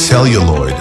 celluloid.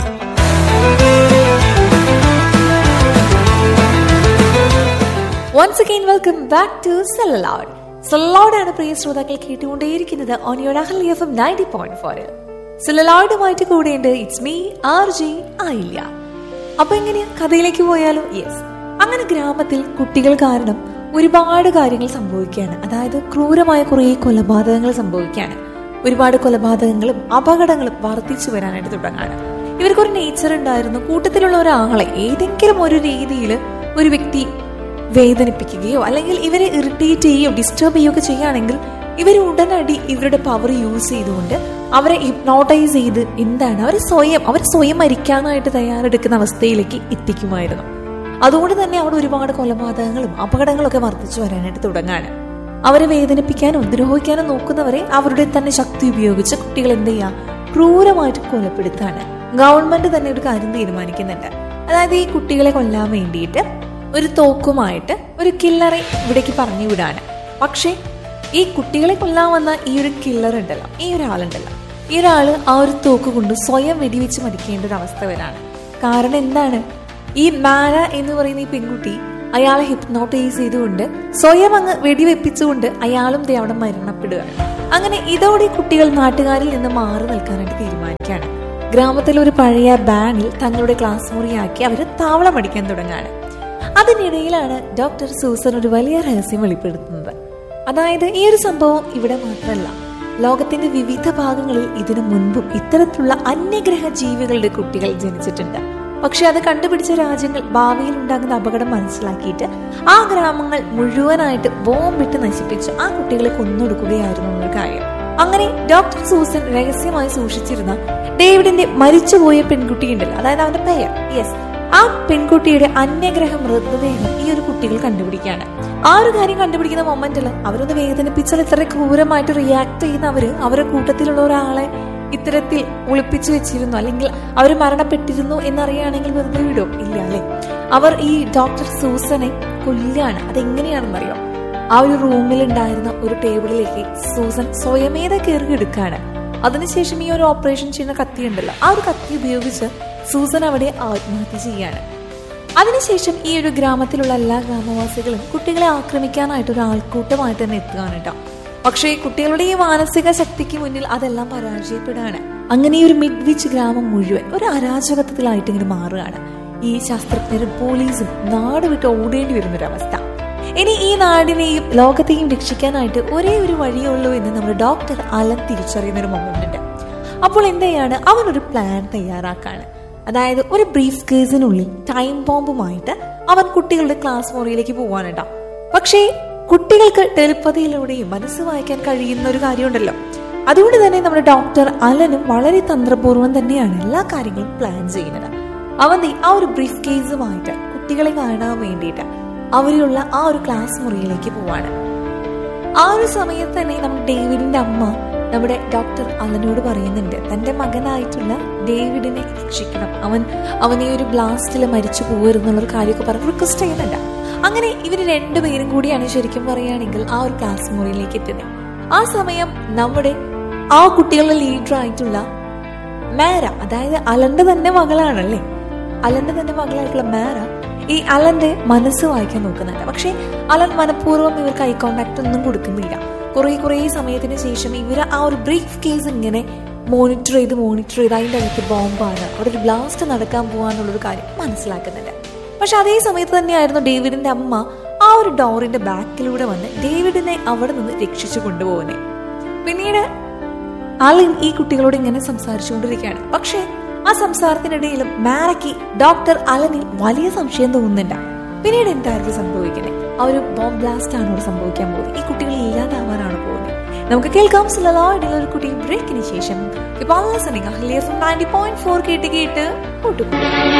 Once again welcome back to celluloid സെലലോഡാണ് പ്രിയ ശ്രോതാക്കൾ കേട്ടുകൊണ്ടേയിരിക്കുന്നത് on your Ahli F M ninety point four സെലലോഡുമായിട്ട് കൂടെയുണ്ട് ഇറ്റ്സ് മീ ആർ ജെ ആയില്ല അപ്പൊ എങ്ങനെയാ കഥയിലേക്ക് പോയാലോ യെസ് അങ്ങനെ ഗ്രാമത്തിൽ കുട്ടികൾ കാരണം ഒരുപാട് കാര്യങ്ങൾ സംഭവിക്കുകയാണ് അതായത് ക്രൂരമായ കുറേ കൊലപാതകങ്ങൾ സംഭവിക്കുകയാണ് ഒരുപാട് കൊലപാതകങ്ങളും അപകടങ്ങളും വർദ്ധിച്ചു വരാനായിട്ട് തുടങ്ങാണ് ഇവർക്കൊരു നേച്ചർ ഉണ്ടായിരുന്നു കൂട്ടത്തിലുള്ള ഒരാളെ ഏതെങ്കിലും ഒരു രീതിയിൽ ഒരു വ്യക്തി വേദനിപ്പിക്കുകയോ അല്ലെങ്കിൽ ഇവരെ ഇറിറ്റേറ്റ് ചെയ്യുകയോ ഡിസ്റ്റർബ് ചെയ്യുകയോ ചെയ്യുകയാണെങ്കിൽ ഇവർ ഉടനടി ഇവരുടെ പവർ യൂസ് ചെയ്തുകൊണ്ട് അവരെ ഹിപ്നോട്ടൈസ് ചെയ്ത് എന്താണ് അവർ സ്വയം അവർ സ്വയം മരിക്കാനായിട്ട് തയ്യാറെടുക്കുന്ന അവസ്ഥയിലേക്ക് എത്തിക്കുമായിരുന്നു അതുകൊണ്ട് തന്നെ അവിടെ ഒരുപാട് കൊലപാതകങ്ങളും അപകടങ്ങളും ഒക്കെ വർദ്ധിച്ചു വരാനായിട്ട് തുടങ്ങാണ് അവരെ വേദനിപ്പിക്കാനും ദ്രോഹിക്കാനും നോക്കുന്നവരെ അവരുടെ തന്നെ ശക്തി ഉപയോഗിച്ച് കുട്ടികൾ എന്ത് ചെയ്യാ ക്രൂരമായിട്ട് കൊലപ്പെടുത്താണ് ഗവൺമെന്റ് തന്നെ ഒരു കാര്യം തീരുമാനിക്കുന്നുണ്ട് അതായത് ഈ കുട്ടികളെ കൊല്ലാൻ വേണ്ടിയിട്ട് ഒരു തോക്കുമായിട്ട് ഒരു കില്ലറെ ഇവിടേക്ക് പറഞ്ഞു വിടാണ് പക്ഷേ ഈ കുട്ടികളെ കൊല്ലാൻ വന്ന ഈ ഒരു കില്ലർ ഉണ്ടല്ലോ ഈ ഒരാളുണ്ടല്ലോ ഈ ഒരാള് ആ ഒരു തോക്ക് കൊണ്ട് സ്വയം വെടിവെച്ച് മരിക്കേണ്ട ഒരു അവസ്ഥ വരാണ് കാരണം എന്താണ് ഈ മാര എന്ന് പറയുന്ന ഈ പെൺകുട്ടി അയാളെ ഹിപ്നോട്ടൈസ് ചെയ്തുകൊണ്ട് സ്വയം അങ്ങ് വെടിവെപ്പിച്ചുകൊണ്ട് അയാളും ദേ അവിടെ മരണപ്പെടുകയാണ് അങ്ങനെ ഇതോടെ കുട്ടികൾ നാട്ടുകാരിൽ നിന്ന് മാറി നിൽക്കാനായിട്ട് തീരുമാനിക്കുകയാണ് ഗ്രാമത്തിൽ ഒരു പഴയ ബാനിൽ തങ്ങളുടെ ക്ലാസ് മുറിയാക്കി അവർ താവളം അടിക്കാൻ തുടങ്ങാണ് അതിനിടയിലാണ് ഡോക്ടർ സൂസൻ ഒരു വലിയ രഹസ്യം വെളിപ്പെടുത്തുന്നത് അതായത് ഈ ഒരു സംഭവം ഇവിടെ മാത്രമല്ല ലോകത്തിന്റെ വിവിധ ഭാഗങ്ങളിൽ ഇതിനു മുൻപും ഇത്തരത്തിലുള്ള അന്യഗ്രഹ ജീവികളുടെ കുട്ടികൾ ജനിച്ചിട്ടുണ്ട് പക്ഷെ അത് കണ്ടുപിടിച്ച രാജ്യങ്ങൾ ഭാവിയിൽ ഉണ്ടാകുന്ന അപകടം മനസ്സിലാക്കിയിട്ട് ആ ഗ്രാമങ്ങൾ മുഴുവനായിട്ട് ബോംബിട്ട് നശിപ്പിച്ച് ആ കുട്ടികളെ കൊന്നൊടുക്കുകയായിരുന്നു എന്നൊരു കാര്യം അങ്ങനെ ഡോക്ടർ സൂസൻ രഹസ്യമായി സൂക്ഷിച്ചിരുന്ന ഡേവിഡിന്റെ മരിച്ചുപോയ പെൺകുട്ടിയുണ്ടല്ലോ അതായത് അവന്റെ പേര് യെസ് ആ പെൺകുട്ടിയുടെ അന്യഗ്രഹ മൃതദേഹം ഈ ഒരു കുട്ടികൾ കണ്ടുപിടിക്കുകയാണ് ആ ഒരു കാര്യം കണ്ടുപിടിക്കുന്ന മൊമെന്റിൽ അവരൊന്ന് വേദനിപ്പിച്ചാൽ ഇത്ര ക്രൂരമായിട്ട് റിയാക്ട് ചെയ്യുന്ന അവര് അവരുടെ കൂട്ടത്തിലുള്ള ഒരാളെ ഇത്തരത്തിൽ ഒളിപ്പിച്ചു വെച്ചിരുന്നു അല്ലെങ്കിൽ അവർ മരണപ്പെട്ടിരുന്നു എന്നറിയുകയാണെങ്കിൽ വെറുതെ വിടോ ഇല്ല അല്ലെ അവർ ഈ ഡോക്ടർ സൂസനെ കൊല്ലുകയാണ് അതെങ്ങനെയാണെന്നറിയോ ആ ഒരു റൂമിൽ ഉണ്ടായിരുന്ന ഒരു ടേബിളിലേക്ക് സൂസൻ സ്വയമേത കയറി എടുക്കുകയാണ് അതിനുശേഷം ഈ ഒരു ഓപ്പറേഷൻ ചെയ്യുന്ന കത്തി ഉണ്ടല്ലോ ആ ഒരു കത്തി ഉപയോഗിച്ച് സൂസൻ അവിടെ ആത്മഹത്യ ചെയ്യാണ് അതിനുശേഷം ഈ ഒരു ഗ്രാമത്തിലുള്ള എല്ലാ ഗ്രാമവാസികളും കുട്ടികളെ ആക്രമിക്കാനായിട്ട് ഒരു ആൾക്കൂട്ടമായിട്ട് തന്നെ എത്തുകയാണ് കേട്ടോ പക്ഷേ കുട്ടികളുടെ ഈ മാനസിക ശക്തിക്ക് മുന്നിൽ അതെല്ലാം പരാജയപ്പെടുകയാണ് അങ്ങനെ ഈ ഒരു മിഡ്വിച്ച് ഗ്രാമം മുഴുവൻ ഒരു അരാജകത്വത്തിലായിട്ട് ഇങ്ങനെ മാറുകയാണ് ഈ ശാസ്ത്രജ്ഞരും പോലീസും നാട് വിട്ട് ഓടേണ്ടി വരുന്നൊരവസ്ഥ ഇനി ഈ നാടിനെയും ലോകത്തെയും രക്ഷിക്കാനായിട്ട് ഒരേ ഒരു വഴിയേ ഉള്ളൂ എന്ന് നമ്മുടെ ഡോക്ടർ അലൻ തിരിച്ചറിയുന്ന ഒരു മൊമെന്റ് ഉണ്ട് അപ്പോൾ എന്ത് ചെയ്യാണ് അവൻ ഒരു പ്ലാൻ തയ്യാറാക്കാണ് അതായത് ഒരു ബ്രീഫ് കേസിനുള്ളിൽ ടൈം ബോംബുമായിട്ട് അവൻ കുട്ടികളുടെ ക്ലാസ് മുറിയിലേക്ക് പോവാനുണ്ടോ പക്ഷേ കുട്ടികൾക്ക് ടെലിപ്പതിയിലൂടെയും മനസ്സ് വായിക്കാൻ കഴിയുന്ന ഒരു കാര്യമുണ്ടല്ലോ അതുകൊണ്ട് തന്നെ നമ്മുടെ ഡോക്ടർ അലനും വളരെ തന്ത്രപൂർവ്വം തന്നെയാണ് എല്ലാ കാര്യങ്ങളും പ്ലാൻ ചെയ്യുന്നത് അവൻ ദേ ആ ഒരു ബ്രീഫ് കേസുമായിട്ട് കുട്ടികളെ കാണാൻ വേണ്ടിയിട്ട് അവരിലുള്ള ആ ഒരു ക്ലാസ് മുറിയിലേക്ക് പോവാണ് ആ ഒരു സമയത്ത് തന്നെ നമ്മുടെ ഡേവിഡിന്റെ അമ്മ നമ്മുടെ ഡോക്ടർ അലനോട് പറയുന്നുണ്ട് തന്റെ മകനായിട്ടുള്ള ഡേവിഡിനെ രക്ഷിക്കണം അവൻ അവൻ ഈ ഒരു ബ്ലാസ്റ്റിൽ മരിച്ചു പോകരുതെന്നുള്ളൊരു കാര്യമൊക്കെ പറഞ്ഞ് റിക്വസ്റ്റ് ചെയ്യുന്നുണ്ട് അങ്ങനെ ഇവർ രണ്ടുപേരും കൂടിയാണ് ശരിക്കും പറയുകയാണെങ്കിൽ ആ ഒരു ക്ലാസ് മുറിയിലേക്ക് എത്തുന്നത് ആ സമയം നമ്മുടെ ആ കുട്ടികളുടെ ലീഡർ ആയിട്ടുള്ള മേര അതായത് അലന്റെ തന്നെ മകളാണല്ലേ അലന്റെ തന്നെ മകളായിട്ടുള്ള മേര ഈ അലന്റെ മനസ്സ് വായിക്കാൻ നോക്കുന്നുണ്ട് പക്ഷെ അലൻ മനഃപൂർവ്വം ഇവർക്ക് ഐ കോണ്ടാക്ട് ഒന്നും കൊടുക്കുന്നില്ല കുറെ കുറെ സമയത്തിന് ശേഷം ഇവർ ആ ഒരു ബ്രീഫ് കേസ് ഇങ്ങനെ മോണിറ്റർ ചെയ്ത് മോണിറ്റർ ചെയ്ത് അതിൻ്റെ അകത്ത് ബോംബാണ് അവിടെ ഒരു ബ്ലാസ്റ്റ് നടക്കാൻ പോവാന്നുള്ളൊരു കാര്യം മനസ്സിലാക്കുന്നുണ്ട് പക്ഷെ അതേ സമയത്ത് തന്നെയായിരുന്നു ഡേവിഡിന്റെ അമ്മ ആ ഒരു ഡോറിന്റെ ബാക്കിലൂടെ വന്ന് ഡേവിഡിനെ അവിടെ നിന്ന് രക്ഷിച്ചു കൊണ്ടുപോകുന്നത് പിന്നീട് ആളിൻ ഈ കുട്ടികളോട് ഇങ്ങനെ സംസാരിച്ചുകൊണ്ടിരിക്കുകയാണ് പക്ഷേ ആ സംസാരത്തിനിടയിലും മാരയ്ക്ക് ഡോക്ടർ അലനിൽ വലിയ സംശയം തോന്നുന്നുണ്ട് പിന്നീട് എന്തായിരിക്കും സംഭവിക്കുന്നത് ആ ഒരു ബോംബ് ബ്ലാസ്റ്റ് ആണ് ഇവിടെ സംഭവിക്കാൻ പോകുന്നത് ഈ കുട്ടികൾ ഇല്ലാതാവാനാണ് പോകുന്നത് നമുക്ക് കേൾക്കാം സിലലോയിലുള്ള ഒരു കുട്ടി ബ്രേക്കിന് ശേഷം ഇപ്പോൾ നയൻറ്റി പോയിന്റ് ഫോർ കേട്ട് കേട്ട് കൂട്ടുപോകും